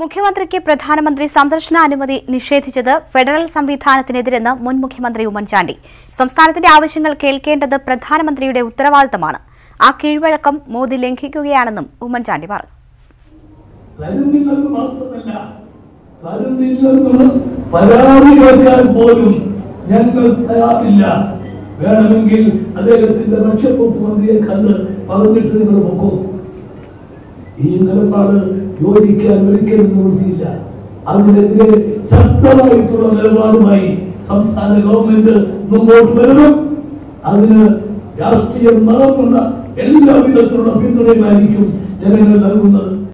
മുഖ്യമന്ത്രിക്ക് പ്രധാനമന്ത്രി സന്ദർശനാനുമതി നിഷേധിച്ചത് ഫെഡറൽ സംവിധാനത്തിനെതിരെന്ന് മുൻ മുഖ്യമന്ത്രി ഉമ്മൻചാണ്ടി സംസ്ഥാനത്തിന്റെ ആവശ്യങ്ങൾ കേൾക്കേണ്ടത് പ്രധാനമന്ത്രിയുടെ ഉത്തരവാദിത്തമാണ് ആ കീഴ്വഴക്കം മോദി ലംഘിക്കുകയാണെന്നും ഉമ്മൻചാണ്ടി പറഞ്ഞു തരുന്നില്ലെന്ന് മാത്രമല്ല തരുന്നില്ലെന്നുള്ള പരാതി കേൾക്കാൻ പോലും ഞങ്ങൾ തയ്യാറില്ല വേണമെങ്കിൽ അദ്ദേഹത്തിന്റെ ഭക്ഷ്യവകുപ്പ് മന്ത്രിയെ കണ്ട് പറഞ്ഞിട്ട് നിങ്ങൾ പൊക്കും ഈ നിലപാട് യോജിക്കാൻ ഒരിക്കലും നിവൃത്തിയില്ല അതിനെതിരെ ശക്തമായിട്ടുള്ള നിലപാടുമായി സംസ്ഥാന ഗവൺമെന്റ് മുമ്പോട്ട് വരണം അതിന് രാഷ്ട്രീയ മതമുള്ള എല്ലാ വിധത്തിലുള്ള പിന്തുണയുമായിരിക്കും ജനങ്ങൾ നൽകുന്നത്